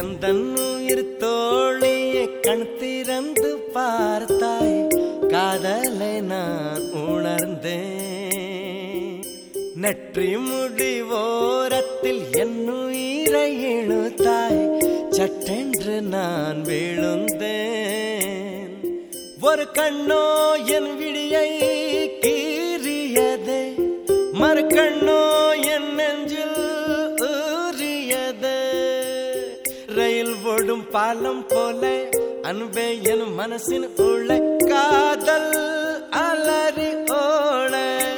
எந்த உயிர் தோழியை கண் திறந்து பார்த்தாய் காதலை நான் உணர்ந்தேன் நெற்றி முடி ஓரத்தில் என் உயிரை இழுத்தாய் சட்டென்று நான் விழுந்தேன் ஒரு கண்ணோ என் விழியை கீறியதே மறு கண்ணோ என் நெஞ்சில் ஊறியதே ரயில் ஓடும் பாலம் போல அன்பே என் மனசின் உள்ள காதல் அலறி ஓட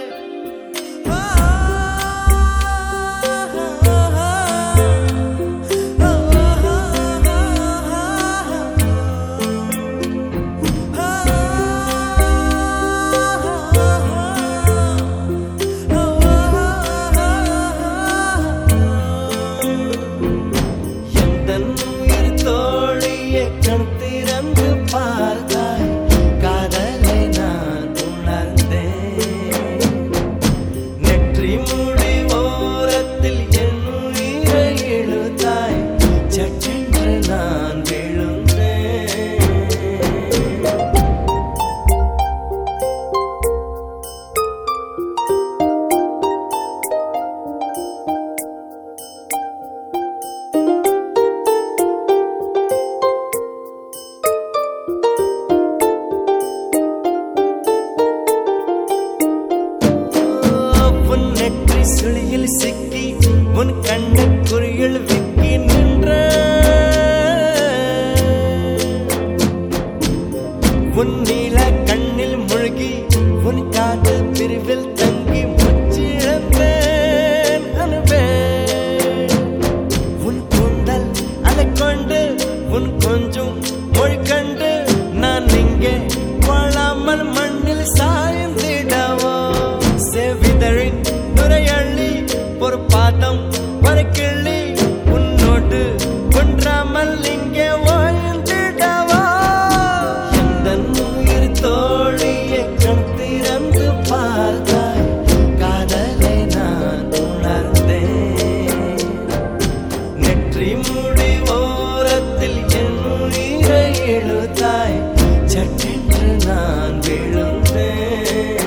எந்தன் உயிர் தோழியை கண் திறந்து பார்த்தாய் காதலை நான் உணர்ந்தேன் நெற்றி முடி ஓரத்தில் என் உயிரை இழுத்தாய் சட்டென்று நான் விழுந்தேன் உன் நெற்றி சுழியில் சிக்கி உன் கண்ணு குறியில் விக்கி நின்ற உன் நீல கண்ணில் முழுகி உன் காது பிரிவில் தங்கி முச்சிழந்தேன் அனுபே உன் கூந்தல் அலை கொண்டு உன் கொஞ்சம் மொழி கண்டு நான் இங்கே வாழாமல் மண்ணில் சாய்ந்திடவோ செவிதழின் நுரையள்ளி ஒரு பாதம் ஒரு கிள்ளி உன்னோடு ஒன்றாமல் இங்கே வாழ்ந்திடவோ எந்த உயிர் தோழியை கண் திறந்து பார்த்தாய் காதலை நான் உணர்ந்தேன் நெற்றி முடி ஓரத்தில் என் உயிரை இழுத்தாய் சட்டென்று நான் விழுந்தேன்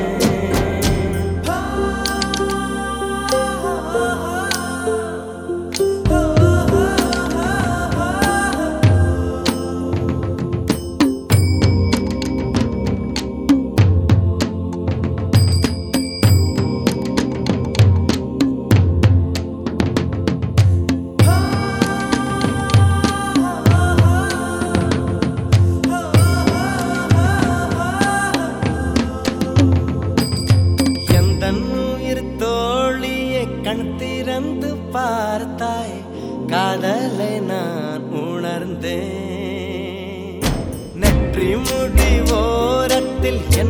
எந்த உயிர் தோழியை கண் திறந்து பார்த்தாய் காதலை நான் உணர்ந்தேன் நெற்றி முடி ஓரத்தில் என்